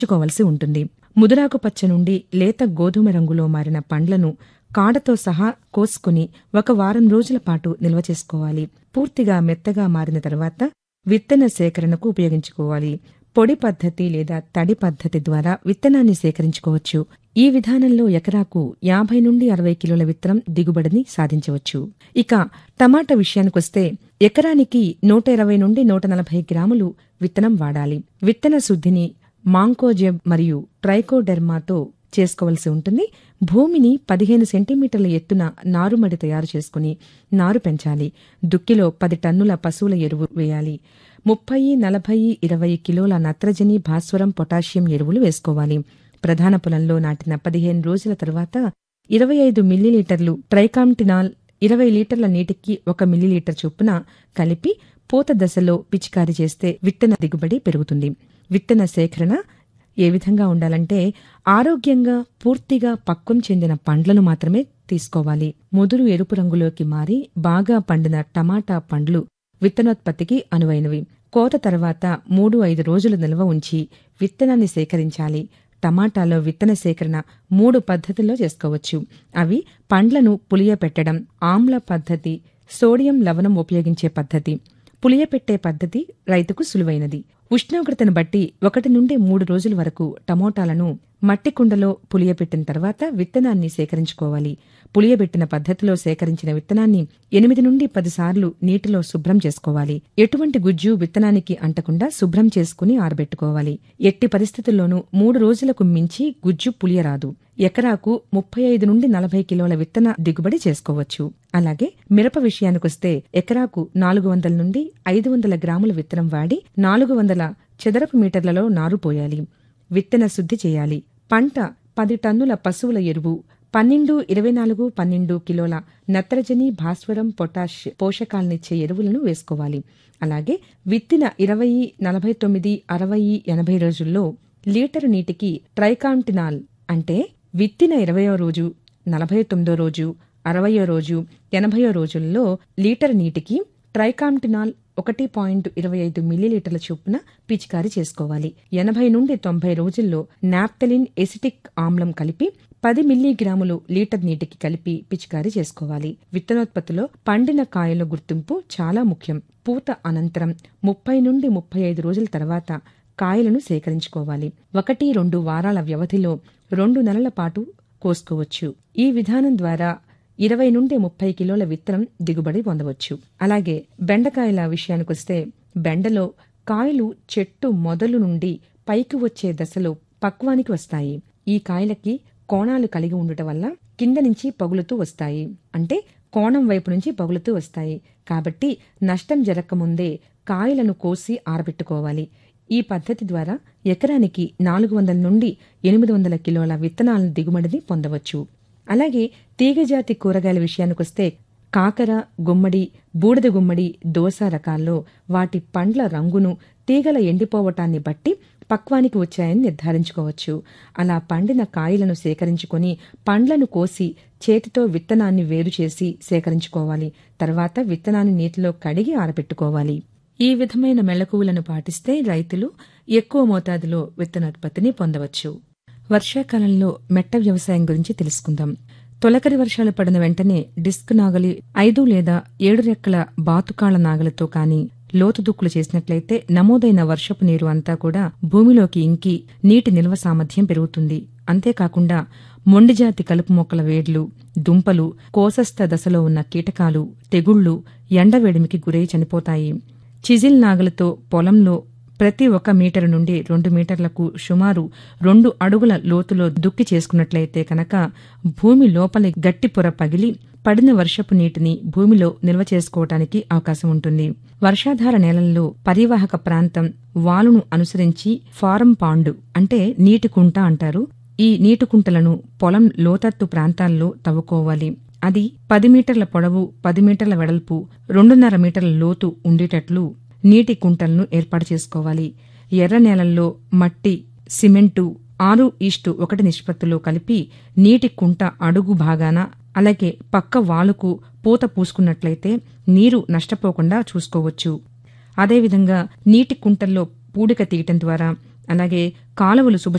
ఉంచుకోవలసి ఉంటుంది ముదురాకు పచ్చ నుండి లేత గోధుమ రంగులో మారిన పండ్లను కాడతో సహా కోసుకుని ఒక వారం రోజుల పాటు నిల్వ చేసుకోవాలి పూర్తిగా మెత్తగా మారిన తర్వాత విత్తన సేకరణకు ఉపయోగించుకోవాలి పొడి పద్ధతి లేదా తడి పద్ధతి ద్వారా విత్తనాన్ని సేకరించుకోవచ్చు ఈ విధానంలో ఎకరాకు యాభై నుండి అరవై కిలోల విత్తనం దిగుబడిని సాధించవచ్చు ఇక టమాటా విషయానికొస్తే ఎకరానికి నూట ఇరవై నుండి నూట నలభై గ్రాములు విత్తనం వాడాలి విత్తన శుద్ధిని మాంకోజెబ్ మరియు ట్రైకోడెర్మాతో చేసుకోవలసి ఉంటుంది భూమిని పదిహేను సెంటీమీటర్ల ఎత్తున నారుమడి తయారు చేసుకుని నారు పెంచాలి దుక్కిలో పది టన్నుల పశువుల ఎరువు వేయాలి ముప్పై నలభై ఇరవై కిలోల నత్రజని భాస్వరం పొటాషియం ఎరువులు వేసుకోవాలి ప్రధాన పొలంలో నాటిన పదిహేను రోజుల తరువాత ఇరవై ఐదు మిల్లీలీటర్లు ట్రైకామ్టినాల్ ఇరవై లీటర్ల నీటికి ఒక మిల్లీలీటర్ చొప్పున కలిపి పూత దశలో పిచికారీ చేస్తే విత్తన దిగుబడి పెరుగుతుంది విత్తన సేకరణ ఏ విధంగా ఉండాలంటే ఆరోగ్యంగా పూర్తిగా పక్వం చెందిన పండ్లను మాత్రమే తీసుకోవాలి ముదురు ఎరుపు రంగులోకి మారి బాగా పండిన టమాటా పండ్లు విత్తనోత్పత్తికి అనువైనవి కోత తర్వాత మూడు ఐదు రోజులు నిల్వ ఉంచి విత్తనాన్ని సేకరించాలి టమాటాలో విత్తన సేకరణ మూడు పద్ధతుల్లో చేసుకోవచ్చు అవి పండ్లను పులియపెట్టడం ఆమ్ల పద్ధతి సోడియం లవణం ఉపయోగించే పద్ధతి పులియపెట్టే పద్ధతి రైతుకు సులువైనది ఉష్ణోగ్రతను బట్టి ఒకటి నుండి మూడు రోజుల వరకు టమోటాలను మట్టి కుండలో పులియబెట్టిన తర్వాత విత్తనాన్ని సేకరించుకోవాలి పులియబెట్టిన పద్ధతిలో సేకరించిన విత్తనాన్ని ఎనిమిది నుండి పదిసార్లు నీటిలో శుభ్రం చేసుకోవాలి ఎటువంటి గుజ్జు విత్తనానికి అంటకుండా శుభ్రం చేసుకుని ఆరబెట్టుకోవాలి ఎట్టి పరిస్థితుల్లోనూ మూడు రోజులకు మించి గుజ్జు పులియరాదు ఎకరాకు ముప్పై ఐదు నుండి నలభై కిలోల విత్తన దిగుబడి చేసుకోవచ్చు అలాగే మిరప విషయానికొస్తే ఎకరాకు నాలుగు వందల నుండి ఐదు వందల గ్రాముల విత్తనం వాడి నాలుగు వందల చదరపు మీటర్లలో నారు పోయాలి విత్తన శుద్ధి చేయాలి పంట పది టన్నుల పశువుల ఎరువు పన్నెండు ఇరవై నాలుగు పన్నెండు కిలోల నత్రజని భాస్వరం పొటాష్ పోషకాలనిచ్చే ఎరువులను వేసుకోవాలి అలాగే విత్తిన ఇరవై నలభై తొమ్మిది అరవై ఎనభై రోజుల్లో లీటరు నీటికి ట్రైకాంటినాల్ అంటే విత్తిన ఇరవయో రోజు నలభై తొమ్మిదో రోజు అరవయో రోజు ఎనభయో రోజుల్లో లీటర్ నీటికి ట్రైకాంటినాల్ ఒకటి పాయింట్ ఇరవై ఐదు మిల్లీలీటర్ల చొప్పున పిచికారీ చేసుకోవాలి ఎనభై నుండి తొంభై రోజుల్లో నాప్తలిన్ ఎసిటిక్ ఆమ్లం కలిపి పది మిల్లీగ్రాములు లీటర్ నీటికి కలిపి పిచికారీ చేసుకోవాలి విత్తనోత్పత్తిలో పండిన కాయల గుర్తింపు చాలా ముఖ్యం పూత అనంతరం ముప్పై నుండి ముప్పై ఐదు రోజుల తర్వాత కాయలను సేకరించుకోవాలి ఒకటి రెండు వారాల వ్యవధిలో రెండు నెలల పాటు కోసుకోవచ్చు ఈ విధానం ద్వారా ఇరవై నుండి ముప్పై కిలోల విత్తనం దిగుబడి పొందవచ్చు అలాగే బెండకాయల విషయానికొస్తే బెండలో కాయలు చెట్టు మొదలు నుండి పైకి వచ్చే దశలో పక్వానికి వస్తాయి ఈ కాయలకి కోణాలు కలిగి ఉండటం వల్ల కింద నుంచి పగులుతూ వస్తాయి అంటే కోణం వైపు నుంచి పగులుతూ వస్తాయి కాబట్టి నష్టం జరగకముందే కాయలను కోసి ఆరబెట్టుకోవాలి ఈ పద్ధతి ద్వారా ఎకరానికి నాలుగు వందల నుండి ఎనిమిది వందల కిలోల విత్తనాల దిగుబడిని పొందవచ్చు అలాగే తీగజాతి కూరగాయల విషయానికొస్తే కాకర గుమ్మడి బూడిద గుమ్మడి దోస రకాల్లో వాటి పండ్ల రంగును తీగల ఎండిపోవటాన్ని బట్టి పక్వానికి వచ్చాయని నిర్ధారించుకోవచ్చు అలా పండిన కాయలను సేకరించుకొని పండ్లను కోసి చేతితో విత్తనాన్ని వేరు చేసి సేకరించుకోవాలి తర్వాత విత్తనాన్ని నీటిలో కడిగి ఆరబెట్టుకోవాలి ఈ విధమైన మెళకువలను పాటిస్తే రైతులు ఎక్కువ మోతాదులో విత్తనోత్పత్తిని పొందవచ్చు వర్షాకాలంలో మెట్ట వ్యవసాయం గురించి తెలుసుకుందాం తొలకరి వర్షాలు పడిన వెంటనే డిస్క్ నాగలి ఐదు లేదా ఏడు రెక్కల బాతుకాళ్ల నాగలితో కాని లోతు దుక్కులు చేసినట్లయితే నమోదైన వర్షపు నీరు అంతా కూడా భూమిలోకి ఇంకి నీటి నిల్వ సామర్థ్యం పెరుగుతుంది అంతేకాకుండా మొండిజాతి కలుపు మొక్కల వేడ్లు దుంపలు కోసస్థ దశలో ఉన్న కీటకాలు తెగుళ్లు ఎండవేడిమికి గురై చనిపోతాయి చిజిల్ నాగలతో పొలంలో ప్రతి ఒక మీటరు నుండి రెండు మీటర్లకు సుమారు రెండు అడుగుల లోతులో దుక్కి చేసుకున్నట్లయితే కనుక భూమి లోపలి గట్టి పొర పగిలి పడిన వర్షపు నీటిని భూమిలో నిల్వ చేసుకోవటానికి అవకాశం ఉంటుంది వర్షాధార నేలల్లో పరివాహక ప్రాంతం వాలును అనుసరించి ఫారం పాండు అంటే నీటి కుంట అంటారు ఈ నీటి కుంటలను పొలం లోతత్తు ప్రాంతాల్లో తవ్వుకోవాలి అది పది మీటర్ల పొడవు పది మీటర్ల వెడల్పు రెండున్నర మీటర్ల లోతు ఉండేటట్లు నీటి కుంటలను ఏర్పాటు చేసుకోవాలి ఎర్ర నేలల్లో మట్టి సిమెంటు ఆరు ఈస్టు ఒకటి నిష్పత్తిలో కలిపి నీటి కుంట అడుగు భాగాన అలాగే పక్క వాలుకు పూత పూసుకున్నట్లయితే నీరు నష్టపోకుండా చూసుకోవచ్చు అదేవిధంగా నీటి కుంటల్లో పూడిక తీయటం ద్వారా అలాగే కాలువలు శుభ్ర